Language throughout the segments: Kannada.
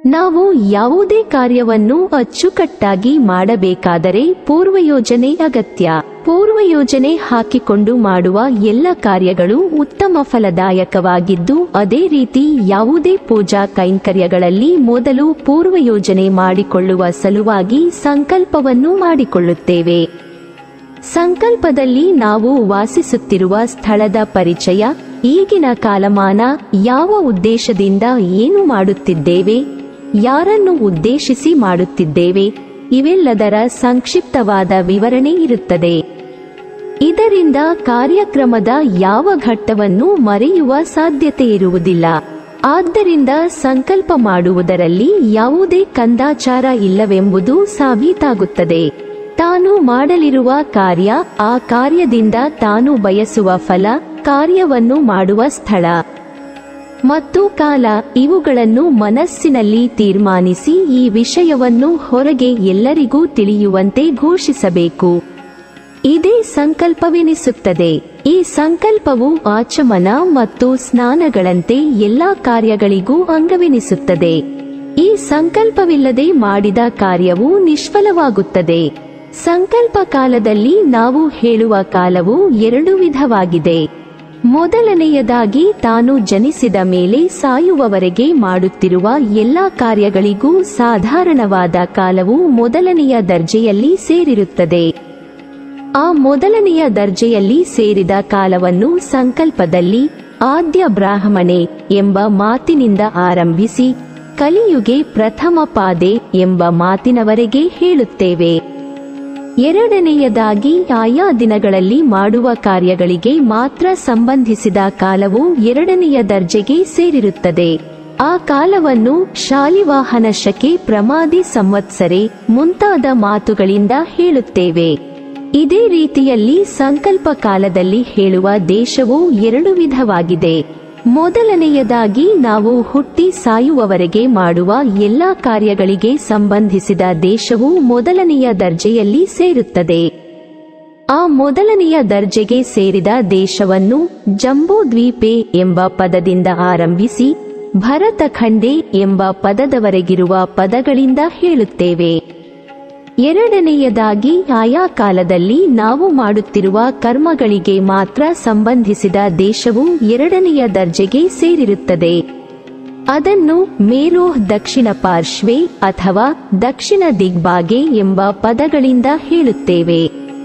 ನಾವು ಯಾವುದೇ ಕಾರ್ಯವನ್ನು ಅಚ್ಚುಕಟ್ಟಾಗಿ ಮಾಡಬೇಕಾದರೆ ಪೂರ್ವಯೋಜನೆ ಅಗತ್ಯ ಪೂರ್ವಯೋಜನೆ ಹಾಕಿಕೊಂಡು ಮಾಡುವ ಎಲ್ಲ ಕಾರ್ಯಗಳು ಉತ್ತಮ ಫಲದಾಯಕವಾಗಿದ್ದು ಅದೇ ರೀತಿ ಯಾವುದೇ ಪೂಜಾ ಕೈಂಕರ್ಯಗಳಲ್ಲಿ ಮೊದಲು ಪೂರ್ವಯೋಜನೆ ಮಾಡಿಕೊಳ್ಳುವ ಸಲುವಾಗಿ ಸಂಕಲ್ಪವನ್ನು ಮಾಡಿಕೊಳ್ಳುತ್ತೇವೆ ಸಂಕಲ್ಪದಲ್ಲಿ ನಾವು ವಾಸಿಸುತ್ತಿರುವ ಸ್ಥಳದ ಪರಿಚಯ ಈಗಿನ ಕಾಲಮಾನ ಯಾವ ಉದ್ದೇಶದಿಂದ ಏನು ಮಾಡುತ್ತಿದ್ದೇವೆ ಯಾರನ್ನು ಉದ್ದೇಶಿಸಿ ಮಾಡುತ್ತಿದ್ದೇವೆ ಇವೆಲ್ಲದರ ಸಂಕ್ಷಿಪ್ತವಾದ ವಿವರಣೆ ಇರುತ್ತದೆ ಇದರಿಂದ ಕಾರ್ಯಕ್ರಮದ ಯಾವ ಘಟ್ಟವನ್ನು ಮರೆಯುವ ಸಾಧ್ಯತೆ ಇರುವುದಿಲ್ಲ ಆದ್ದರಿಂದ ಸಂಕಲ್ಪ ಮಾಡುವುದರಲ್ಲಿ ಯಾವುದೇ ಕಂದಾಚಾರ ಇಲ್ಲವೆಂಬುದು ಸಾಬೀತಾಗುತ್ತದೆ ತಾನು ಮಾಡಲಿರುವ ಕಾರ್ಯ ಆ ಕಾರ್ಯದಿಂದ ತಾನು ಬಯಸುವ ಫಲ ಕಾರ್ಯವನ್ನು ಮಾಡುವ ಸ್ಥಳ ಮತ್ತು ಕಾಲ ಇವುಗಳನ್ನು ಮನಸ್ಸಿನಲ್ಲಿ ತೀರ್ಮಾನಿಸಿ ಈ ವಿಷಯವನ್ನು ಹೊರಗೆ ಎಲ್ಲರಿಗೂ ತಿಳಿಯುವಂತೆ ಘೋಷಿಸಬೇಕು ಇದೇ ಸಂಕಲ್ಪವೆನಿಸುತ್ತದೆ ಈ ಸಂಕಲ್ಪವು ಆಚಮನ ಮತ್ತು ಸ್ನಾನಗಳಂತೆ ಎಲ್ಲಾ ಕಾರ್ಯಗಳಿಗೂ ಅಂಗವೆನಿಸುತ್ತದೆ ಈ ಸಂಕಲ್ಪವಿಲ್ಲದೆ ಮಾಡಿದ ಕಾರ್ಯವು ನಿಷ್ಫಲವಾಗುತ್ತದೆ ಸಂಕಲ್ಪ ಕಾಲದಲ್ಲಿ ನಾವು ಹೇಳುವ ಕಾಲವು ಎರಡು ವಿಧವಾಗಿದೆ ಮೊದಲನೆಯದಾಗಿ ತಾನು ಜನಿಸಿದ ಮೇಲೆ ಸಾಯುವವರೆಗೆ ಮಾಡುತ್ತಿರುವ ಎಲ್ಲಾ ಕಾರ್ಯಗಳಿಗೂ ಸಾಧಾರಣವಾದ ಕಾಲವು ಮೊದಲನೆಯ ದರ್ಜೆಯಲ್ಲಿ ಸೇರಿರುತ್ತದೆ ಆ ಮೊದಲನೆಯ ದರ್ಜೆಯಲ್ಲಿ ಸೇರಿದ ಕಾಲವನ್ನು ಸಂಕಲ್ಪದಲ್ಲಿ ಆದ್ಯ ಬ್ರಾಹ್ಮಣೆ ಎಂಬ ಮಾತಿನಿಂದ ಆರಂಭಿಸಿ ಕಲಿಯುಗೆ ಪ್ರಥಮ ಪಾದೆ ಎಂಬ ಮಾತಿನವರೆಗೆ ಹೇಳುತ್ತೇವೆ ಎರಡನೆಯದಾಗಿ ಆಯಾ ದಿನಗಳಲ್ಲಿ ಮಾಡುವ ಕಾರ್ಯಗಳಿಗೆ ಮಾತ್ರ ಸಂಬಂಧಿಸಿದ ಕಾಲವು ಎರಡನೆಯ ದರ್ಜೆಗೆ ಸೇರಿರುತ್ತದೆ ಆ ಕಾಲವನ್ನು ಶಾಲಿವಾಹನ ಶಕೆ ಪ್ರಮಾದಿ ಸಂವತ್ಸರೆ ಮುಂತಾದ ಮಾತುಗಳಿಂದ ಹೇಳುತ್ತೇವೆ ಇದೇ ರೀತಿಯಲ್ಲಿ ಸಂಕಲ್ಪ ಕಾಲದಲ್ಲಿ ಹೇಳುವ ದೇಶವು ಎರಡು ವಿಧವಾಗಿದೆ ಮೊದಲನೆಯದಾಗಿ ನಾವು ಹುಟ್ಟಿ ಸಾಯುವವರೆಗೆ ಮಾಡುವ ಎಲ್ಲಾ ಕಾರ್ಯಗಳಿಗೆ ಸಂಬಂಧಿಸಿದ ದೇಶವು ಮೊದಲನೆಯ ದರ್ಜೆಯಲ್ಲಿ ಸೇರುತ್ತದೆ ಆ ಮೊದಲನೆಯ ದರ್ಜೆಗೆ ಸೇರಿದ ದೇಶವನ್ನು ಜಂಬೂ ದ್ವೀಪೆ ಎಂಬ ಪದದಿಂದ ಆರಂಭಿಸಿ ಭರತಖಂಡೆ ಎಂಬ ಪದದವರೆಗಿರುವ ಪದಗಳಿಂದ ಹೇಳುತ್ತೇವೆ ಎರಡನೆಯದಾಗಿ ಆಯಾ ಕಾಲದಲ್ಲಿ ನಾವು ಮಾಡುತ್ತಿರುವ ಕರ್ಮಗಳಿಗೆ ಮಾತ್ರ ಸಂಬಂಧಿಸಿದ ದೇಶವು ಎರಡನೆಯ ದರ್ಜೆಗೆ ಸೇರಿರುತ್ತದೆ ಅದನ್ನು ಮೇರೋಹ್ ದಕ್ಷಿಣ ಪಾರ್ಶ್ವೆ ಅಥವಾ ದಕ್ಷಿಣ ದಿಗ್ಬಾಗೆ ಎಂಬ ಪದಗಳಿಂದ ಹೇಳುತ್ತೇವೆ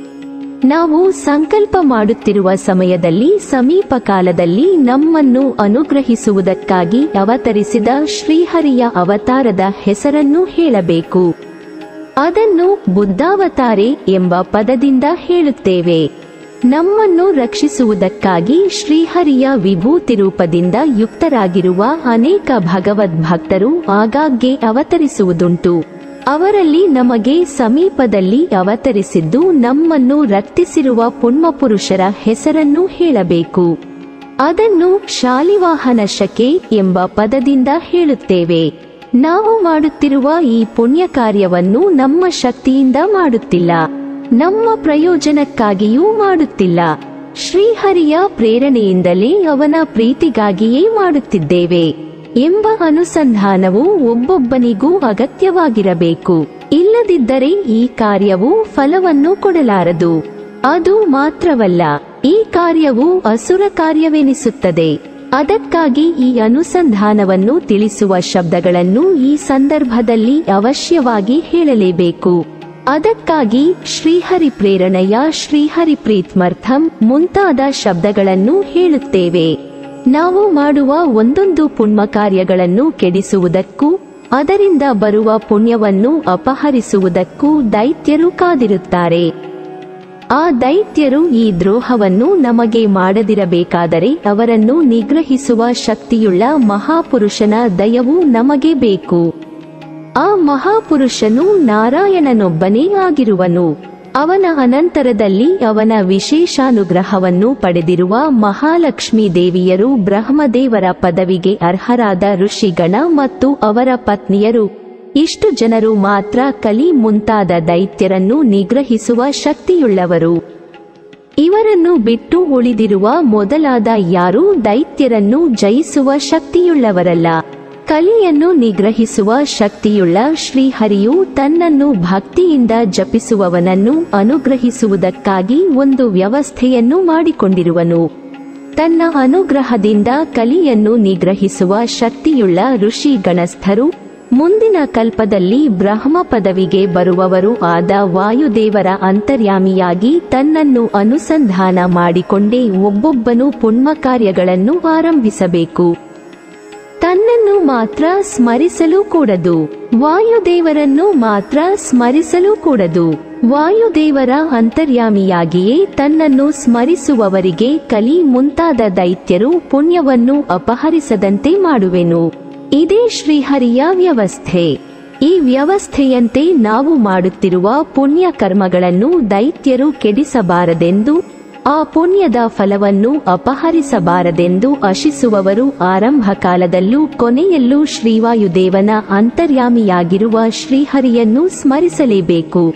ನಾವು ಸಂಕಲ್ಪ ಮಾಡುತ್ತಿರುವ ಸಮಯದಲ್ಲಿ ಸಮೀಪ ಕಾಲದಲ್ಲಿ ನಮ್ಮನ್ನು ಅನುಗ್ರಹಿಸುವುದಕ್ಕಾಗಿ ಅವತರಿಸಿದ ಶ್ರೀಹರಿಯ ಅವತಾರದ ಹೆಸರನ್ನು ಹೇಳಬೇಕು ಅದನ್ನು ಬುದ್ಧಾವತಾರೆ ಎಂಬ ಪದದಿಂದ ಹೇಳುತ್ತೇವೆ ನಮ್ಮನ್ನು ರಕ್ಷಿಸುವುದಕ್ಕಾಗಿ ಶ್ರೀಹರಿಯ ವಿಭೂತಿ ರೂಪದಿಂದ ಯುಕ್ತರಾಗಿರುವ ಅನೇಕ ಭಗವದ್ಭಕ್ತರು ಆಗಾಗ್ಗೆ ಅವತರಿಸುವುದುಂಟು ಅವರಲ್ಲಿ ನಮಗೆ ಸಮೀಪದಲ್ಲಿ ಅವತರಿಸಿದ್ದು ನಮ್ಮನ್ನು ರಕ್ತಿಸಿರುವ ಪುಣ್ಯಪುರುಷರ ಹೆಸರನ್ನು ಹೇಳಬೇಕು ಅದನ್ನು ಶಾಲಿವಾಹನ ಶಕೆ ಎಂಬ ಪದದಿಂದ ಹೇಳುತ್ತೇವೆ ನಾವು ಮಾಡುತ್ತಿರುವ ಈ ಪುಣ್ಯ ಕಾರ್ಯವನ್ನು ನಮ್ಮ ಶಕ್ತಿಯಿಂದ ಮಾಡುತ್ತಿಲ್ಲ ನಮ್ಮ ಪ್ರಯೋಜನಕ್ಕಾಗಿಯೂ ಮಾಡುತ್ತಿಲ್ಲ ಶ್ರೀಹರಿಯ ಪ್ರೇರಣೆಯಿಂದಲೇ ಅವನ ಪ್ರೀತಿಗಾಗಿಯೇ ಮಾಡುತ್ತಿದ್ದೇವೆ ಎಂಬ ಅನುಸಂಧಾನವು ಒಬ್ಬೊಬ್ಬನಿಗೂ ಅಗತ್ಯವಾಗಿರಬೇಕು ಇಲ್ಲದಿದ್ದರೆ ಈ ಕಾರ್ಯವು ಫಲವನ್ನು ಕೊಡಲಾರದು ಅದು ಮಾತ್ರವಲ್ಲ ಈ ಕಾರ್ಯವು ಅಸುರ ಕಾರ್ಯವೆನಿಸುತ್ತದೆ ಅದಕ್ಕಾಗಿ ಈ ಅನುಸಂಧಾನವನ್ನು ತಿಳಿಸುವ ಶಬ್ದಗಳನ್ನು ಈ ಸಂದರ್ಭದಲ್ಲಿ ಅವಶ್ಯವಾಗಿ ಹೇಳಲೇಬೇಕು ಅದಕ್ಕಾಗಿ ಶ್ರೀಹರಿ ಪ್ರೇರಣೆಯ ಶ್ರೀಹರಿ ಪ್ರೀತ್ಮರ್ಥಂ ಮುಂತಾದ ಶಬ್ದಗಳನ್ನು ಹೇಳುತ್ತೇವೆ ನಾವು ಮಾಡುವ ಒಂದೊಂದು ಪುಣ್ಯ ಕಾರ್ಯಗಳನ್ನು ಕೆಡಿಸುವುದಕ್ಕೂ ಅದರಿಂದ ಬರುವ ಪುಣ್ಯವನ್ನು ಅಪಹರಿಸುವುದಕ್ಕೂ ದೈತ್ಯರು ಕಾದಿರುತ್ತಾರೆ ಆ ದೈತ್ಯರು ಈ ದ್ರೋಹವನ್ನು ನಮಗೆ ಮಾಡದಿರಬೇಕಾದರೆ ಅವರನ್ನು ನಿಗ್ರಹಿಸುವ ಶಕ್ತಿಯುಳ್ಳ ಮಹಾಪುರುಷನ ದಯವು ನಮಗೆ ಬೇಕು ಆ ಮಹಾಪುರುಷನು ನಾರಾಯಣನೊಬ್ಬನೇ ಆಗಿರುವನು ಅವನ ಅನಂತರದಲ್ಲಿ ಅವನ ವಿಶೇಷಾನುಗ್ರಹವನ್ನು ಪಡೆದಿರುವ ಮಹಾಲಕ್ಷ್ಮೀ ದೇವಿಯರು ಬ್ರಹ್ಮದೇವರ ಪದವಿಗೆ ಅರ್ಹರಾದ ಋಷಿಗಣ ಮತ್ತು ಅವರ ಪತ್ನಿಯರು ಇಷ್ಟು ಜನರು ಮಾತ್ರ ಕಲಿ ಮುಂತಾದ ದೈತ್ಯರನ್ನು ನಿಗ್ರಹಿಸುವ ಶಕ್ತಿಯುಳ್ಳವರು ಇವರನ್ನು ಬಿಟ್ಟು ಉಳಿದಿರುವ ಮೊದಲಾದ ಯಾರೂ ದೈತ್ಯರನ್ನು ಜಯಿಸುವ ಶಕ್ತಿಯುಳ್ಳವರಲ್ಲ ಕಲಿಯನ್ನು ನಿಗ್ರಹಿಸುವ ಶಕ್ತಿಯುಳ್ಳ ಶ್ರೀಹರಿಯು ತನ್ನನ್ನು ಭಕ್ತಿಯಿಂದ ಜಪಿಸುವವನನ್ನು ಅನುಗ್ರಹಿಸುವುದಕ್ಕಾಗಿ ಒಂದು ವ್ಯವಸ್ಥೆಯನ್ನು ಮಾಡಿಕೊಂಡಿರುವನು ತನ್ನ ಅನುಗ್ರಹದಿಂದ ಕಲಿಯನ್ನು ನಿಗ್ರಹಿಸುವ ಶಕ್ತಿಯುಳ್ಳ ಋಷಿ ಗಣಸ್ಥರು ಮುಂದಿನ ಕಲ್ಪದಲ್ಲಿ ಬ್ರಹ್ಮ ಪದವಿಗೆ ಬರುವವರು ಆದ ವಾಯುದೇವರ ಅಂತರ್ಯಾಮಿಯಾಗಿ ತನ್ನನ್ನು ಅನುಸಂಧಾನ ಮಾಡಿಕೊಂಡೇ ಒಬ್ಬೊಬ್ಬನು ಪುಣ್ಯ ಕಾರ್ಯಗಳನ್ನು ಆರಂಭಿಸಬೇಕು ತನ್ನನ್ನು ಮಾತ್ರ ಸ್ಮರಿಸಲು ಕೂಡದು ವಾಯುದೇವರನ್ನು ಮಾತ್ರ ಸ್ಮರಿಸಲು ಕೂಡದು ವಾಯುದೇವರ ಅಂತರ್ಯಾಮಿಯಾಗಿಯೇ ತನ್ನನ್ನು ಸ್ಮರಿಸುವವರಿಗೆ ಕಲಿ ಮುಂತಾದ ದೈತ್ಯರು ಪುಣ್ಯವನ್ನು ಅಪಹರಿಸದಂತೆ ಮಾಡುವೆನು ಇದೇ ಶ್ರೀಹರಿಯ ವ್ಯವಸ್ಥೆ ಈ ವ್ಯವಸ್ಥೆಯಂತೆ ನಾವು ಮಾಡುತ್ತಿರುವ ಪುಣ್ಯ ಕರ್ಮಗಳನ್ನು ದೈತ್ಯರು ಕೆಡಿಸಬಾರದೆಂದು ಆ ಪುಣ್ಯದ ಫಲವನ್ನು ಅಪಹರಿಸಬಾರದೆಂದು ಅಶಿಸುವವರು ಆರಂಭ ಕಾಲದಲ್ಲೂ ಕೊನೆಯಲ್ಲೂ ಶ್ರೀವಾಯುದೇವನ ಅಂತರ್ಯಾಮಿಯಾಗಿರುವ ಶ್ರೀಹರಿಯನ್ನು ಸ್ಮರಿಸಲೇಬೇಕು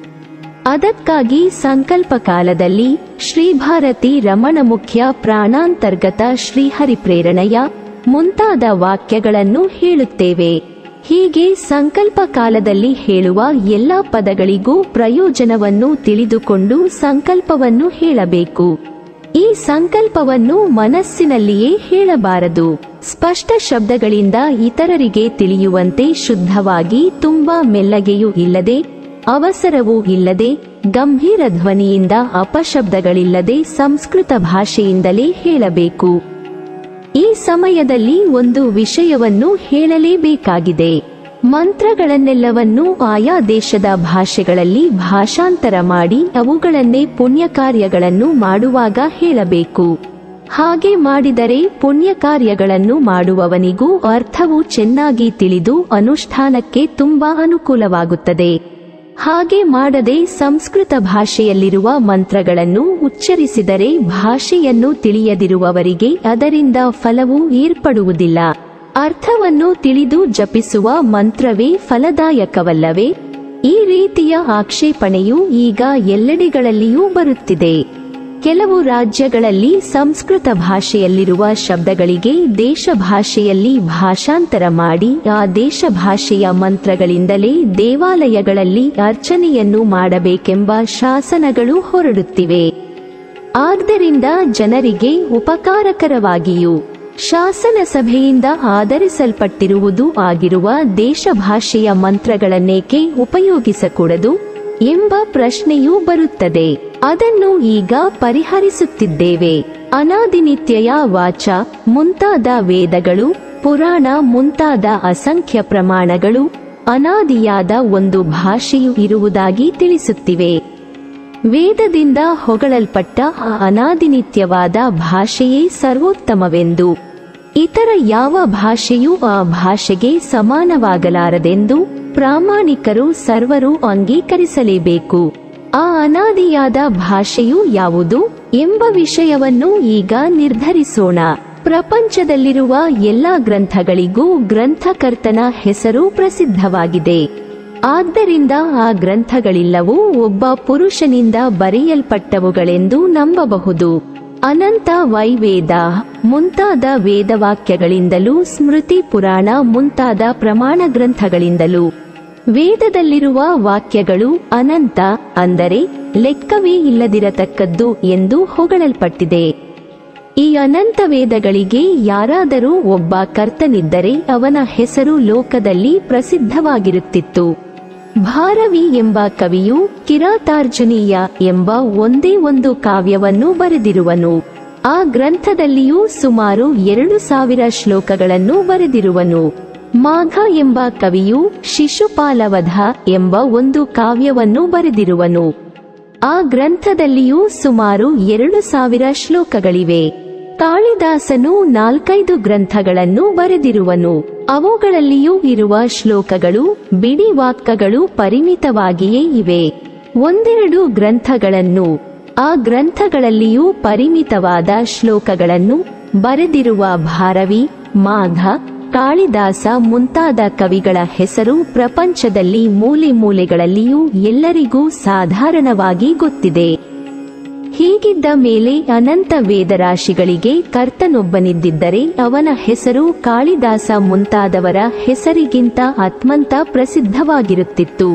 ಅದಕ್ಕಾಗಿ ಸಂಕಲ್ಪ ಕಾಲದಲ್ಲಿ ಶ್ರೀಭಾರತಿ ರಮಣ ಮುಖ್ಯ ಪ್ರಾಣಾಂತರ್ಗತ ಶ್ರೀಹರಿ ಪ್ರೇರಣೆಯ ಮುಂತಾದ ವಾಕ್ಯಗಳನ್ನು ಹೇಳುತ್ತೇವೆ ಹೀಗೆ ಸಂಕಲ್ಪ ಕಾಲದಲ್ಲಿ ಹೇಳುವ ಎಲ್ಲ ಪದಗಳಿಗೂ ಪ್ರಯೋಜನವನ್ನು ತಿಳಿದುಕೊಂಡು ಸಂಕಲ್ಪವನ್ನು ಹೇಳಬೇಕು ಈ ಸಂಕಲ್ಪವನ್ನು ಮನಸ್ಸಿನಲ್ಲಿಯೇ ಹೇಳಬಾರದು ಸ್ಪಷ್ಟ ಶಬ್ದಗಳಿಂದ ಇತರರಿಗೆ ತಿಳಿಯುವಂತೆ ಶುದ್ಧವಾಗಿ ತುಂಬಾ ಮೆಲ್ಲಗೆಯೂ ಇಲ್ಲದೆ ಅವಸರವೂ ಇಲ್ಲದೆ ಗಂಭೀರ ಧ್ವನಿಯಿಂದ ಅಪಶಬ್ದಗಳಿಲ್ಲದೆ ಸಂಸ್ಕೃತ ಭಾಷೆಯಿಂದಲೇ ಹೇಳಬೇಕು ಈ ಸಮಯದಲ್ಲಿ ಒಂದು ವಿಷಯವನ್ನು ಹೇಳಲೇಬೇಕಾಗಿದೆ ಮಂತ್ರಗಳನ್ನೆಲ್ಲವನ್ನೂ ಆಯಾ ದೇಶದ ಭಾಷೆಗಳಲ್ಲಿ ಭಾಷಾಂತರ ಮಾಡಿ ಅವುಗಳನ್ನೇ ಪುಣ್ಯ ಕಾರ್ಯಗಳನ್ನು ಮಾಡುವಾಗ ಹೇಳಬೇಕು ಹಾಗೆ ಮಾಡಿದರೆ ಪುಣ್ಯ ಕಾರ್ಯಗಳನ್ನು ಮಾಡುವವನಿಗೂ ಅರ್ಥವು ಚೆನ್ನಾಗಿ ತಿಳಿದು ಅನುಷ್ಠಾನಕ್ಕೆ ತುಂಬಾ ಅನುಕೂಲವಾಗುತ್ತದೆ ಹಾಗೆ ಮಾಡದೆ ಸಂಸ್ಕೃತ ಭಾಷೆಯಲ್ಲಿರುವ ಮಂತ್ರಗಳನ್ನು ಉಚ್ಚರಿಸಿದರೆ ಭಾಷೆಯನ್ನು ತಿಳಿಯದಿರುವವರಿಗೆ ಅದರಿಂದ ಫಲವು ಏರ್ಪಡುವುದಿಲ್ಲ ಅರ್ಥವನ್ನು ತಿಳಿದು ಜಪಿಸುವ ಮಂತ್ರವೇ ಫಲದಾಯಕವಲ್ಲವೇ ಈ ರೀತಿಯ ಆಕ್ಷೇಪಣೆಯು ಈಗ ಎಲ್ಲೆಡೆಗಳಲ್ಲಿಯೂ ಬರುತ್ತಿದೆ ಕೆಲವು ರಾಜ್ಯಗಳಲ್ಲಿ ಸಂಸ್ಕೃತ ಭಾಷೆಯಲ್ಲಿರುವ ಶಬ್ದಗಳಿಗೆ ದೇಶ ಭಾಷೆಯಲ್ಲಿ ಭಾಷಾಂತರ ಮಾಡಿ ಆ ದೇಶ ಭಾಷೆಯ ಮಂತ್ರಗಳಿಂದಲೇ ದೇವಾಲಯಗಳಲ್ಲಿ ಅರ್ಚನೆಯನ್ನು ಮಾಡಬೇಕೆಂಬ ಶಾಸನಗಳು ಹೊರಡುತ್ತಿವೆ ಆದ್ದರಿಂದ ಜನರಿಗೆ ಉಪಕಾರಕರವಾಗಿಯೂ ಶಾಸನ ಸಭೆಯಿಂದ ಆಧರಿಸಲ್ಪಟ್ಟಿರುವುದು ಆಗಿರುವ ದೇಶ ಭಾಷೆಯ ಮಂತ್ರಗಳನ್ನೇಕೆ ಉಪಯೋಗಿಸಕೂಡದು ಎಂಬ ಪ್ರಶ್ನೆಯೂ ಬರುತ್ತದೆ ಅದನ್ನು ಈಗ ಪರಿಹರಿಸುತ್ತಿದ್ದೇವೆ ಅನಾದಿನಿತ್ಯಯ ವಾಚ ಮುಂತಾದ ವೇದಗಳು ಪುರಾಣ ಮುಂತಾದ ಅಸಂಖ್ಯ ಪ್ರಮಾಣಗಳು ಅನಾದಿಯಾದ ಒಂದು ಭಾಷೆಯು ಇರುವುದಾಗಿ ತಿಳಿಸುತ್ತಿವೆ ವೇದದಿಂದ ಹೊಗಳಲ್ಪಟ್ಟ ಆ ಅನಾದಿನಿತ್ಯವಾದ ಭಾಷೆಯೇ ಸರ್ವೋತ್ತಮವೆಂದು ಇತರ ಯಾವ ಭಾಷೆಯೂ ಆ ಭಾಷೆಗೆ ಸಮಾನವಾಗಲಾರದೆಂದು ಪ್ರಾಮಾಣಿಕರು ಸರ್ವರು ಅಂಗೀಕರಿಸಲೇಬೇಕು ಆ ಅನಾದಿಯಾದ ಭಾಷೆಯು ಯಾವುದು ಎಂಬ ವಿಷಯವನ್ನು ಈಗ ನಿರ್ಧರಿಸೋಣ ಪ್ರಪಂಚದಲ್ಲಿರುವ ಎಲ್ಲ ಗ್ರಂಥಗಳಿಗೂ ಗ್ರಂಥಕರ್ತನ ಹೆಸರು ಪ್ರಸಿದ್ಧವಾಗಿದೆ ಆದ್ದರಿಂದ ಆ ಗ್ರಂಥಗಳೆಲ್ಲವೂ ಒಬ್ಬ ಪುರುಷನಿಂದ ಬರೆಯಲ್ಪಟ್ಟವುಗಳೆಂದು ನಂಬಬಹುದು ಅನಂತ ವೈವೇದ ಮುಂತಾದ ವೇದವಾಕ್ಯಗಳಿಂದಲೂ ಸ್ಮೃತಿ ಪುರಾಣ ಮುಂತಾದ ಪ್ರಮಾಣ ಗ್ರಂಥಗಳಿಂದಲೂ ವೇದದಲ್ಲಿರುವ ವಾಕ್ಯಗಳು ಅನಂತ ಅಂದರೆ ಲೆಕ್ಕವೇ ಇಲ್ಲದಿರತಕ್ಕದ್ದು ಎಂದು ಹೊಗಳಲ್ಪಟ್ಟಿದೆ ಈ ಅನಂತ ವೇದಗಳಿಗೆ ಯಾರಾದರೂ ಒಬ್ಬ ಕರ್ತನಿದ್ದರೆ ಅವನ ಹೆಸರು ಲೋಕದಲ್ಲಿ ಪ್ರಸಿದ್ಧವಾಗಿರುತ್ತಿತ್ತು ಭಾರವಿ ಎಂಬ ಕವಿಯು ಕಿರಾತಾರ್ಜುನೀಯ ಎಂಬ ಒಂದೇ ಒಂದು ಕಾವ್ಯವನ್ನು ಬರೆದಿರುವನು ಆ ಗ್ರಂಥದಲ್ಲಿಯೂ ಸುಮಾರು ಎರಡು ಸಾವಿರ ಶ್ಲೋಕಗಳನ್ನು ಬರೆದಿರುವನು ಮಾಘ ಎಂಬ ಕವಿಯು ಶಿಶುಪಾಲವಧ ಎಂಬ ಒಂದು ಕಾವ್ಯವನ್ನು ಬರೆದಿರುವನು ಆ ಗ್ರಂಥದಲ್ಲಿಯೂ ಸುಮಾರು ಎರಡು ಸಾವಿರ ಶ್ಲೋಕಗಳಿವೆ ಕಾಳಿದಾಸನು ನಾಲ್ಕೈದು ಗ್ರಂಥಗಳನ್ನು ಬರೆದಿರುವನು ಅವುಗಳಲ್ಲಿಯೂ ಇರುವ ಶ್ಲೋಕಗಳು ಬಿಡಿ ವಾಕ್ಯಗಳು ಪರಿಮಿತವಾಗಿಯೇ ಇವೆ ಒಂದೆರಡು ಗ್ರಂಥಗಳನ್ನು ಆ ಗ್ರಂಥಗಳಲ್ಲಿಯೂ ಪರಿಮಿತವಾದ ಶ್ಲೋಕಗಳನ್ನು ಬರೆದಿರುವ ಭಾರವಿ ಮಾಘ ಕಾಳಿದಾಸ ಮುಂತಾದ ಕವಿಗಳ ಹೆಸರು ಪ್ರಪಂಚದಲ್ಲಿ ಮೂಲೆ ಮೂಲೆಗಳಲ್ಲಿಯೂ ಎಲ್ಲರಿಗೂ ಸಾಧಾರಣವಾಗಿ ಗೊತ್ತಿದೆ ಹೀಗಿದ್ದ ಮೇಲೆ ಅನಂತ ವೇದರಾಶಿಗಳಿಗೆ ಕರ್ತನೊಬ್ಬನಿದ್ದಿದ್ದರೆ ಅವನ ಹೆಸರು ಕಾಳಿದಾಸ ಮುಂತಾದವರ ಹೆಸರಿಗಿಂತ ಅತ್ಮಂತ ಪ್ರಸಿದ್ಧವಾಗಿರುತ್ತಿತ್ತು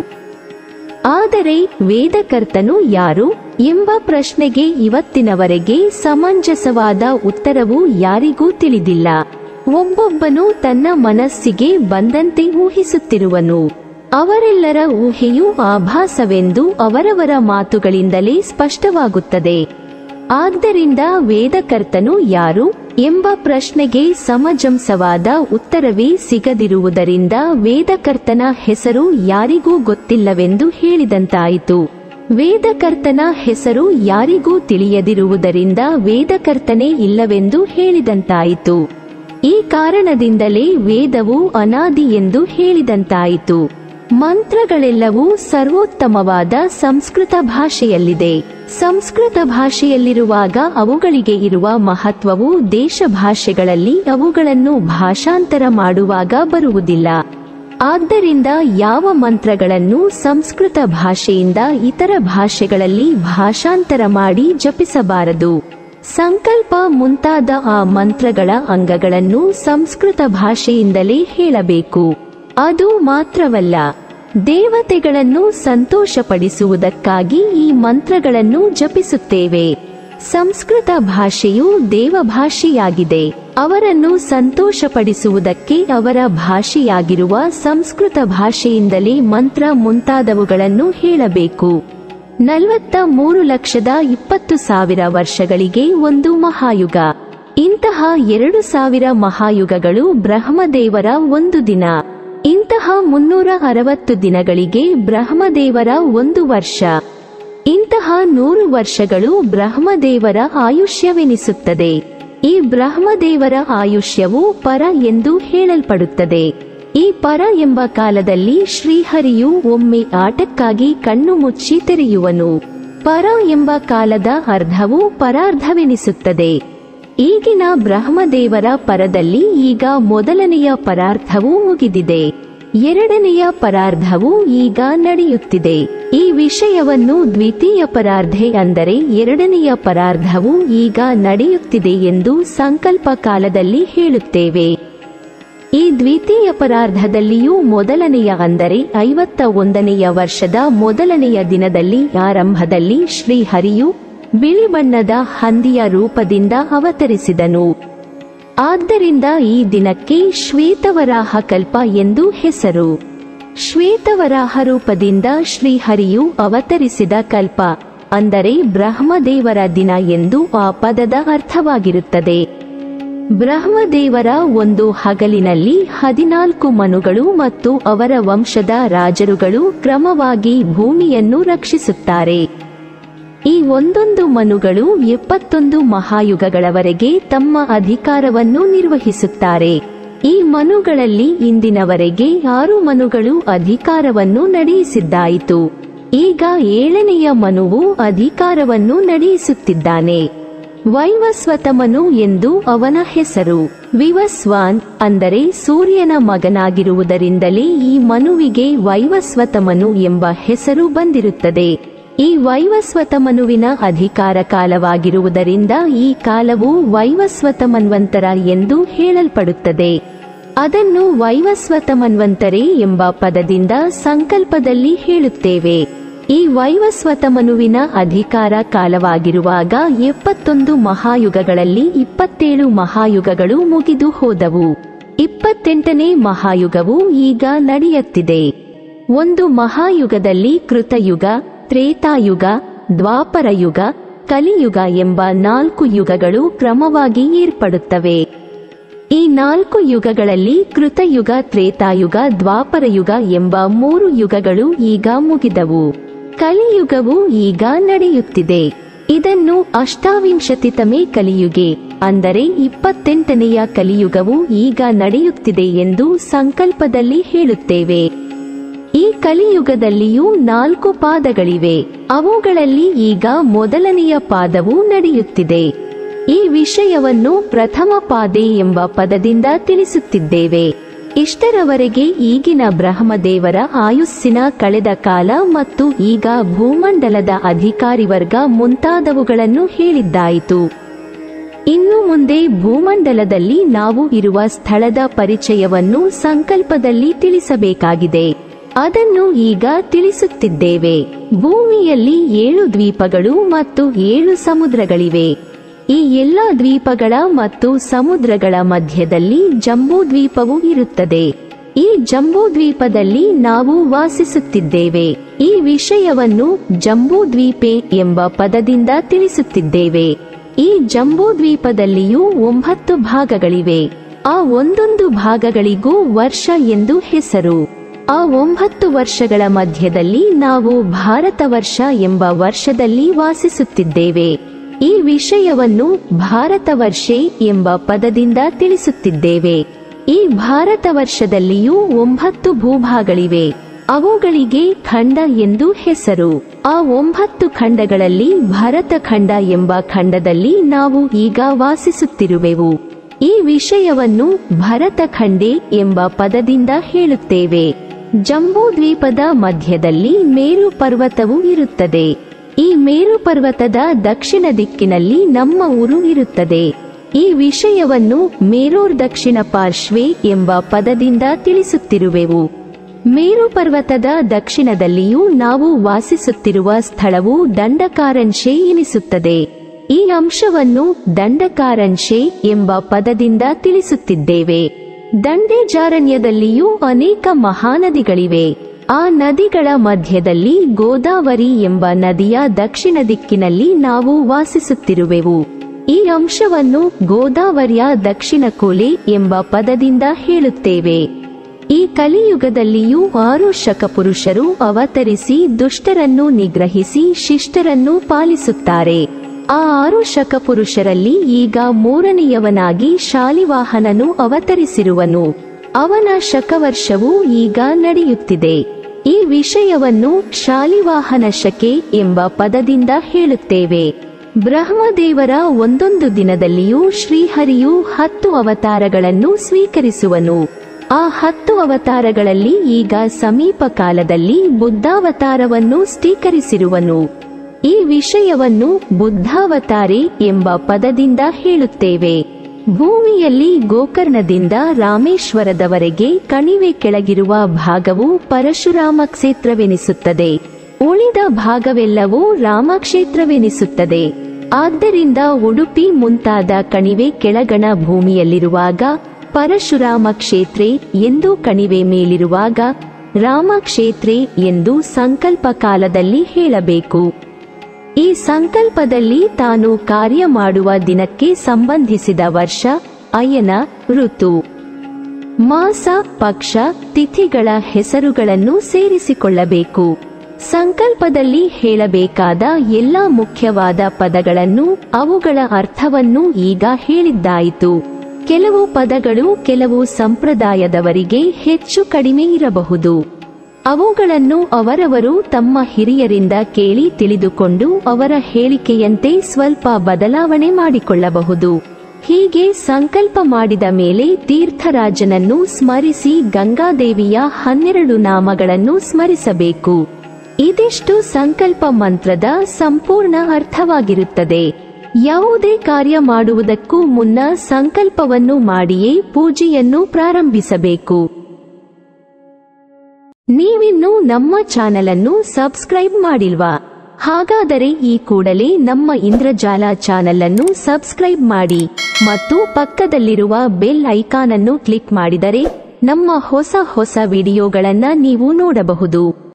ಆದರೆ ವೇದಕರ್ತನು ಯಾರು ಎಂಬ ಪ್ರಶ್ನೆಗೆ ಇವತ್ತಿನವರೆಗೆ ಸಮಂಜಸವಾದ ಉತ್ತರವು ಯಾರಿಗೂ ತಿಳಿದಿಲ್ಲ ಒಬ್ಬೊಬ್ಬನು ತನ್ನ ಮನಸ್ಸಿಗೆ ಬಂದಂತೆ ಊಹಿಸುತ್ತಿರುವನು ಅವರೆಲ್ಲರ ಊಹೆಯು ಆಭಾಸವೆಂದು ಅವರವರ ಮಾತುಗಳಿಂದಲೇ ಸ್ಪಷ್ಟವಾಗುತ್ತದೆ ಆದ್ದರಿಂದ ವೇದಕರ್ತನು ಯಾರು ಎಂಬ ಪ್ರಶ್ನೆಗೆ ಸಮಜಂಸವಾದ ಉತ್ತರವೇ ಸಿಗದಿರುವುದರಿಂದ ವೇದಕರ್ತನ ಹೆಸರು ಯಾರಿಗೂ ಗೊತ್ತಿಲ್ಲವೆಂದು ಹೇಳಿದಂತಾಯಿತು ವೇದಕರ್ತನ ಹೆಸರು ಯಾರಿಗೂ ತಿಳಿಯದಿರುವುದರಿಂದ ವೇದಕರ್ತನೇ ಇಲ್ಲವೆಂದು ಹೇಳಿದಂತಾಯಿತು ಈ ಕಾರಣದಿಂದಲೇ ವೇದವು ಅನಾದಿ ಎಂದು ಹೇಳಿದಂತಾಯಿತು ಮಂತ್ರಗಳೆಲ್ಲವೂ ಸರ್ವೋತ್ತಮವಾದ ಸಂಸ್ಕೃತ ಭಾಷೆಯಲ್ಲಿದೆ ಸಂಸ್ಕೃತ ಭಾಷೆಯಲ್ಲಿರುವಾಗ ಅವುಗಳಿಗೆ ಇರುವ ಮಹತ್ವವು ದೇಶ ಭಾಷೆಗಳಲ್ಲಿ ಅವುಗಳನ್ನು ಭಾಷಾಂತರ ಮಾಡುವಾಗ ಬರುವುದಿಲ್ಲ ಆದ್ದರಿಂದ ಯಾವ ಮಂತ್ರಗಳನ್ನು ಸಂಸ್ಕೃತ ಭಾಷೆಯಿಂದ ಇತರ ಭಾಷೆಗಳಲ್ಲಿ ಭಾಷಾಂತರ ಮಾಡಿ ಜಪಿಸಬಾರದು ಸಂಕಲ್ಪ ಮುಂತಾದ ಆ ಮಂತ್ರಗಳ ಅಂಗಗಳನ್ನು ಸಂಸ್ಕೃತ ಭಾಷೆಯಿಂದಲೇ ಹೇಳಬೇಕು ಅದು ಮಾತ್ರವಲ್ಲ ದೇವತೆಗಳನ್ನು ಸಂತೋಷಪಡಿಸುವುದಕ್ಕಾಗಿ ಈ ಮಂತ್ರಗಳನ್ನು ಜಪಿಸುತ್ತೇವೆ ಸಂಸ್ಕೃತ ಭಾಷೆಯು ದೇವಭಾಷೆಯಾಗಿದೆ ಅವರನ್ನು ಸಂತೋಷಪಡಿಸುವುದಕ್ಕೆ ಅವರ ಭಾಷೆಯಾಗಿರುವ ಸಂಸ್ಕೃತ ಭಾಷೆಯಿಂದಲೇ ಮಂತ್ರ ಮುಂತಾದವುಗಳನ್ನು ಹೇಳಬೇಕು ನಲವತ್ತ ಮೂರು ಲಕ್ಷದ ಇಪ್ಪತ್ತು ಸಾವಿರ ವರ್ಷಗಳಿಗೆ ಒಂದು ಮಹಾಯುಗ ಇಂತಹ ಎರಡು ಸಾವಿರ ಮಹಾಯುಗಗಳು ಬ್ರಹ್ಮದೇವರ ಒಂದು ದಿನ ಇಂತಹ ಮುನ್ನೂರ ಅರವತ್ತು ದಿನಗಳಿಗೆ ಬ್ರಹ್ಮದೇವರ ಒಂದು ವರ್ಷ ಇಂತಹ ನೂರು ವರ್ಷಗಳು ಬ್ರಹ್ಮದೇವರ ಆಯುಷ್ಯವೆನಿಸುತ್ತದೆ ಈ ಬ್ರಹ್ಮದೇವರ ಆಯುಷ್ಯವು ಪರ ಎಂದು ಹೇಳಲ್ಪಡುತ್ತದೆ ಈ ಪರ ಎಂಬ ಕಾಲದಲ್ಲಿ ಶ್ರೀಹರಿಯು ಒಮ್ಮೆ ಆಟಕ್ಕಾಗಿ ಕಣ್ಣು ಮುಚ್ಚಿ ತೆರೆಯುವನು ಪರ ಎಂಬ ಕಾಲದ ಅರ್ಧವು ಪರಾರ್ಧವೆನಿಸುತ್ತದೆ ಈಗಿನ ಬ್ರಹ್ಮದೇವರ ಪರದಲ್ಲಿ ಈಗ ಮೊದಲನೆಯ ಪರಾರ್ಧವು ಮುಗಿದಿದೆ ಎರಡನೆಯ ಪರಾರ್ಧವು ಈಗ ನಡೆಯುತ್ತಿದೆ ಈ ವಿಷಯವನ್ನು ದ್ವಿತೀಯ ಪರಾರ್ಧೆ ಅಂದರೆ ಎರಡನೆಯ ಪರಾರ್ಧವು ಈಗ ನಡೆಯುತ್ತಿದೆ ಎಂದು ಸಂಕಲ್ಪ ಕಾಲದಲ್ಲಿ ಹೇಳುತ್ತೇವೆ ಈ ದ್ವಿತೀಯ ಪರಾರ್ಧದಲ್ಲಿಯೂ ಮೊದಲನೆಯ ಅಂದರೆ ಐವತ್ತ ಒಂದನೆಯ ವರ್ಷದ ಮೊದಲನೆಯ ದಿನದಲ್ಲಿ ಆರಂಭದಲ್ಲಿ ಶ್ರೀಹರಿಯು ಬಿಳಿ ಬಣ್ಣದ ಹಂದಿಯ ರೂಪದಿಂದ ಅವತರಿಸಿದನು ಆದ್ದರಿಂದ ಈ ದಿನಕ್ಕೆ ಶ್ವೇತವರಾಹ ಕಲ್ಪ ಎಂದು ಹೆಸರು ಶ್ವೇತವರಾಹ ರೂಪದಿಂದ ಶ್ರೀಹರಿಯು ಅವತರಿಸಿದ ಕಲ್ಪ ಅಂದರೆ ಬ್ರಹ್ಮದೇವರ ದಿನ ಎಂದು ಆ ಪದದ ಅರ್ಥವಾಗಿರುತ್ತದೆ ಬ್ರಹ್ಮದೇವರ ಒಂದು ಹಗಲಿನಲ್ಲಿ ಹದಿನಾಲ್ಕು ಮನುಗಳು ಮತ್ತು ಅವರ ವಂಶದ ರಾಜರುಗಳು ಕ್ರಮವಾಗಿ ಭೂಮಿಯನ್ನು ರಕ್ಷಿಸುತ್ತಾರೆ ಈ ಒಂದೊಂದು ಮನುಗಳು ಎಪ್ಪತ್ತೊಂದು ಮಹಾಯುಗಗಳವರೆಗೆ ತಮ್ಮ ಅಧಿಕಾರವನ್ನು ನಿರ್ವಹಿಸುತ್ತಾರೆ ಈ ಮನುಗಳಲ್ಲಿ ಇಂದಿನವರೆಗೆ ಆರು ಮನುಗಳು ಅಧಿಕಾರವನ್ನು ನಡೆಯಿಸಿದ್ದಾಯಿತು ಈಗ ಏಳನೆಯ ಮನುವು ಅಧಿಕಾರವನ್ನು ನಡೆಯಿಸುತ್ತಿದ್ದಾನೆ ವೈವಸ್ವತಮನು ಎಂದು ಅವನ ಹೆಸರು ವಿವಸ್ವಾನ್ ಅಂದರೆ ಸೂರ್ಯನ ಮಗನಾಗಿರುವುದರಿಂದಲೇ ಈ ಮನುವಿಗೆ ವೈವಸ್ವತಮನು ಎಂಬ ಹೆಸರು ಬಂದಿರುತ್ತದೆ ಈ ವೈವಸ್ವತ ಮನುವಿನ ಅಧಿಕಾರ ಕಾಲವಾಗಿರುವುದರಿಂದ ಈ ಕಾಲವು ವೈವಸ್ವತ ಮನ್ವಂತರ ಎಂದು ಹೇಳಲ್ಪಡುತ್ತದೆ ಅದನ್ನು ವೈವಸ್ವತ ಮನ್ವಂತರೆ ಎಂಬ ಪದದಿಂದ ಸಂಕಲ್ಪದಲ್ಲಿ ಹೇಳುತ್ತೇವೆ ಈ ವೈವಸ್ವತ ಮನುವಿನ ಅಧಿಕಾರ ಕಾಲವಾಗಿರುವಾಗ ಎಪ್ಪತ್ತೊಂದು ಮಹಾಯುಗಗಳಲ್ಲಿ ಇಪ್ಪತ್ತೇಳು ಮಹಾಯುಗಗಳು ಮುಗಿದು ಹೋದವು ಇಪ್ಪತ್ತೆಂಟನೇ ಮಹಾಯುಗವು ಈಗ ನಡೆಯುತ್ತಿದೆ ಒಂದು ಮಹಾಯುಗದಲ್ಲಿ ಕೃತಯುಗ ತ್ರೇತಾಯುಗ ದ್ವಾಪರಯುಗ ಕಲಿಯುಗ ಎಂಬ ನಾಲ್ಕು ಯುಗಗಳು ಕ್ರಮವಾಗಿ ಏರ್ಪಡುತ್ತವೆ ಈ ನಾಲ್ಕು ಯುಗಗಳಲ್ಲಿ ಕೃತಯುಗ ತ್ರೇತಾಯುಗ ದ್ವಾಪರಯುಗ ಎಂಬ ಮೂರು ಯುಗಗಳು ಈಗ ಮುಗಿದವು ಕಲಿಯುಗವು ಈಗ ನಡೆಯುತ್ತಿದೆ ಇದನ್ನು ಅಷ್ಟಾವಿಂಶತಿತಮೇ ಕಲಿಯುಗೆ ಅಂದರೆ ಇಪ್ಪತ್ತೆಂಟನೆಯ ಕಲಿಯುಗವು ಈಗ ನಡೆಯುತ್ತಿದೆ ಎಂದು ಸಂಕಲ್ಪದಲ್ಲಿ ಹೇಳುತ್ತೇವೆ ಈ ಕಲಿಯುಗದಲ್ಲಿಯೂ ನಾಲ್ಕು ಪಾದಗಳಿವೆ ಅವುಗಳಲ್ಲಿ ಈಗ ಮೊದಲನೆಯ ಪಾದವು ನಡೆಯುತ್ತಿದೆ ಈ ವಿಷಯವನ್ನು ಪ್ರಥಮ ಪಾದೆ ಎಂಬ ಪದದಿಂದ ತಿಳಿಸುತ್ತಿದ್ದೇವೆ ಇಷ್ಟರವರೆಗೆ ಈಗಿನ ಬ್ರಹ್ಮದೇವರ ಆಯುಸ್ಸಿನ ಕಳೆದ ಕಾಲ ಮತ್ತು ಈಗ ಭೂಮಂಡಲದ ಅಧಿಕಾರಿ ವರ್ಗ ಮುಂತಾದವುಗಳನ್ನು ಹೇಳಿದ್ದಾಯಿತು ಇನ್ನು ಮುಂದೆ ಭೂಮಂಡಲದಲ್ಲಿ ನಾವು ಇರುವ ಸ್ಥಳದ ಪರಿಚಯವನ್ನು ಸಂಕಲ್ಪದಲ್ಲಿ ತಿಳಿಸಬೇಕಾಗಿದೆ ಅದನ್ನು ಈಗ ತಿಳಿಸುತ್ತಿದ್ದೇವೆ ಭೂಮಿಯಲ್ಲಿ ಏಳು ದ್ವೀಪಗಳು ಮತ್ತು ಏಳು ಸಮುದ್ರಗಳಿವೆ ಈ ಎಲ್ಲ ದ್ವೀಪಗಳ ಮತ್ತು ಸಮುದ್ರಗಳ ಮಧ್ಯದಲ್ಲಿ ಜಂಬೂ ದ್ವೀಪವು ಇರುತ್ತದೆ ಈ ಜಂಬೂ ದ್ವೀಪದಲ್ಲಿ ನಾವು ವಾಸಿಸುತ್ತಿದ್ದೇವೆ ಈ ವಿಷಯವನ್ನು ಜಂಬೂ ದ್ವೀಪೆ ಎಂಬ ಪದದಿಂದ ತಿಳಿಸುತ್ತಿದ್ದೇವೆ ಈ ಜಂಬೂ ದ್ವೀಪದಲ್ಲಿಯೂ ಒಂಬತ್ತು ಭಾಗಗಳಿವೆ ಆ ಒಂದೊಂದು ಭಾಗಗಳಿಗೂ ವರ್ಷ ಎಂದು ಹೆಸರು ಆ ಒಂಬತ್ತು ವರ್ಷಗಳ ಮಧ್ಯದಲ್ಲಿ ನಾವು ಭಾರತ ವರ್ಷ ಎಂಬ ವರ್ಷದಲ್ಲಿ ವಾಸಿಸುತ್ತಿದ್ದೇವೆ ಈ ವಿಷಯವನ್ನು ಭಾರತ ವರ್ಷೆ ಎಂಬ ಪದದಿಂದ ತಿಳಿಸುತ್ತಿದ್ದೇವೆ ಈ ಭಾರತ ವರ್ಷದಲ್ಲಿಯೂ ಒಂಬತ್ತು ಭೂಭಾಗಳಿವೆ ಅವುಗಳಿಗೆ ಖಂಡ ಎಂದು ಹೆಸರು ಆ ಒಂಬತ್ತು ಖಂಡಗಳಲ್ಲಿ ಭರತ ಖಂಡ ಎಂಬ ಖಂಡದಲ್ಲಿ ನಾವು ಈಗ ವಾಸಿಸುತ್ತಿರುವೆವು ಈ ವಿಷಯವನ್ನು ಭರತ ಖಂಡೆ ಎಂಬ ಪದದಿಂದ ಹೇಳುತ್ತೇವೆ ಜಂಬೂ ದ್ವೀಪದ ಮಧ್ಯದಲ್ಲಿ ಮೇರು ಪರ್ವತವು ಇರುತ್ತದೆ ಈ ಮೇರು ಪರ್ವತದ ದಕ್ಷಿಣ ದಿಕ್ಕಿನಲ್ಲಿ ನಮ್ಮ ಊರು ಇರುತ್ತದೆ ಈ ವಿಷಯವನ್ನು ಮೇರೂರ್ ದಕ್ಷಿಣ ಪಾರ್ಶ್ವೆ ಎಂಬ ಪದದಿಂದ ತಿಳಿಸುತ್ತಿರುವೆವು ಮೇರು ಪರ್ವತದ ದಕ್ಷಿಣದಲ್ಲಿಯೂ ನಾವು ವಾಸಿಸುತ್ತಿರುವ ಸ್ಥಳವು ದಂಡಕಾರನ್ಶೆ ಎನಿಸುತ್ತದೆ ಈ ಅಂಶವನ್ನು ದಂಡಕಾರನ್ಶೆ ಎಂಬ ಪದದಿಂದ ತಿಳಿಸುತ್ತಿದ್ದೇವೆ ದಂಡೇಜಾರಣ್ಯದಲ್ಲಿಯೂ ಅನೇಕ ಮಹಾನದಿಗಳಿವೆ ಆ ನದಿಗಳ ಮಧ್ಯದಲ್ಲಿ ಗೋದಾವರಿ ಎಂಬ ನದಿಯ ದಕ್ಷಿಣ ದಿಕ್ಕಿನಲ್ಲಿ ನಾವು ವಾಸಿಸುತ್ತಿರುವೆವು ಈ ಅಂಶವನ್ನು ಗೋದಾವರಿಯ ದಕ್ಷಿಣ ಕೊಲೆ ಎಂಬ ಪದದಿಂದ ಹೇಳುತ್ತೇವೆ ಈ ಕಲಿಯುಗದಲ್ಲಿಯೂ ಆರು ಶಕಪುರುಷರು ಅವತರಿಸಿ ದುಷ್ಟರನ್ನು ನಿಗ್ರಹಿಸಿ ಶಿಷ್ಟರನ್ನು ಪಾಲಿಸುತ್ತಾರೆ ಆ ಆರು ಶಕಪುರುಷರಲ್ಲಿ ಈಗ ಮೂರನೆಯವನಾಗಿ ಶಾಲಿವಾಹನನು ಅವತರಿಸಿರುವನು ಅವನ ಶಕವರ್ಷವು ಈಗ ನಡೆಯುತ್ತಿದೆ ಈ ವಿಷಯವನ್ನು ಶಾಲಿವಾಹನ ಶಕೆ ಎಂಬ ಪದದಿಂದ ಹೇಳುತ್ತೇವೆ ಬ್ರಹ್ಮದೇವರ ಒಂದೊಂದು ದಿನದಲ್ಲಿಯೂ ಶ್ರೀಹರಿಯು ಹತ್ತು ಅವತಾರಗಳನ್ನು ಸ್ವೀಕರಿಸುವನು ಆ ಹತ್ತು ಅವತಾರಗಳಲ್ಲಿ ಈಗ ಸಮೀಪ ಕಾಲದಲ್ಲಿ ಬುದ್ಧಾವತಾರವನ್ನು ಸ್ವೀಕರಿಸಿರುವನು ಈ ವಿಷಯವನ್ನು ಬುದ್ಧಾವತಾರೆ ಎಂಬ ಪದದಿಂದ ಹೇಳುತ್ತೇವೆ ಭೂಮಿಯಲ್ಲಿ ಗೋಕರ್ಣದಿಂದ ರಾಮೇಶ್ವರದವರೆಗೆ ಕಣಿವೆ ಕೆಳಗಿರುವ ಭಾಗವು ಪರಶುರಾಮ ಕ್ಷೇತ್ರವೆನಿಸುತ್ತದೆ ಉಳಿದ ಭಾಗವೆಲ್ಲವೂ ರಾಮಕ್ಷೇತ್ರವೆನಿಸುತ್ತದೆ ಆದ್ದರಿಂದ ಉಡುಪಿ ಮುಂತಾದ ಕಣಿವೆ ಕೆಳಗಣ ಭೂಮಿಯಲ್ಲಿರುವಾಗ ಪರಶುರಾಮ ಕ್ಷೇತ್ರೆ ಎಂದು ಕಣಿವೆ ಮೇಲಿರುವಾಗ ರಾಮಕ್ಷೇತ್ರೆ ಎಂದು ಸಂಕಲ್ಪ ಕಾಲದಲ್ಲಿ ಹೇಳಬೇಕು ಈ ಸಂಕಲ್ಪದಲ್ಲಿ ತಾನು ಕಾರ್ಯ ಮಾಡುವ ದಿನಕ್ಕೆ ಸಂಬಂಧಿಸಿದ ವರ್ಷ ಅಯನ ಋತು ಮಾಸ ಪಕ್ಷ ತಿಥಿಗಳ ಹೆಸರುಗಳನ್ನು ಸೇರಿಸಿಕೊಳ್ಳಬೇಕು ಸಂಕಲ್ಪದಲ್ಲಿ ಹೇಳಬೇಕಾದ ಎಲ್ಲ ಮುಖ್ಯವಾದ ಪದಗಳನ್ನು ಅವುಗಳ ಅರ್ಥವನ್ನು ಈಗ ಹೇಳಿದ್ದಾಯಿತು ಕೆಲವು ಪದಗಳು ಕೆಲವು ಸಂಪ್ರದಾಯದವರಿಗೆ ಹೆಚ್ಚು ಕಡಿಮೆ ಇರಬಹುದು ಅವುಗಳನ್ನು ಅವರವರು ತಮ್ಮ ಹಿರಿಯರಿಂದ ಕೇಳಿ ತಿಳಿದುಕೊಂಡು ಅವರ ಹೇಳಿಕೆಯಂತೆ ಸ್ವಲ್ಪ ಬದಲಾವಣೆ ಮಾಡಿಕೊಳ್ಳಬಹುದು ಹೀಗೆ ಸಂಕಲ್ಪ ಮಾಡಿದ ಮೇಲೆ ತೀರ್ಥರಾಜನನ್ನು ಸ್ಮರಿಸಿ ಗಂಗಾದೇವಿಯ ಹನ್ನೆರಡು ನಾಮಗಳನ್ನು ಸ್ಮರಿಸಬೇಕು ಇದಿಷ್ಟು ಸಂಕಲ್ಪ ಮಂತ್ರದ ಸಂಪೂರ್ಣ ಅರ್ಥವಾಗಿರುತ್ತದೆ ಯಾವುದೇ ಕಾರ್ಯ ಮಾಡುವುದಕ್ಕೂ ಮುನ್ನ ಸಂಕಲ್ಪವನ್ನು ಮಾಡಿಯೇ ಪೂಜೆಯನ್ನು ಪ್ರಾರಂಭಿಸಬೇಕು ನೀವಿನ್ನೂ ನಮ್ಮ ಚಾನೆಲ್ ಅನ್ನು ಸಬ್ಸ್ಕ್ರೈಬ್ ಮಾಡಿಲ್ವಾ ಹಾಗಾದರೆ ಈ ಕೂಡಲೇ ನಮ್ಮ ಇಂದ್ರಜಾಲ ಚಾನೆಲ್ ಅನ್ನು ಸಬ್ಸ್ಕ್ರೈಬ್ ಮಾಡಿ ಮತ್ತು ಪಕ್ಕದಲ್ಲಿರುವ ಬೆಲ್ ಐಕಾನ್ ಅನ್ನು ಕ್ಲಿಕ್ ಮಾಡಿದರೆ ನಮ್ಮ ಹೊಸ ಹೊಸ ವಿಡಿಯೋಗಳನ್ನ ನೀವು ನೋಡಬಹುದು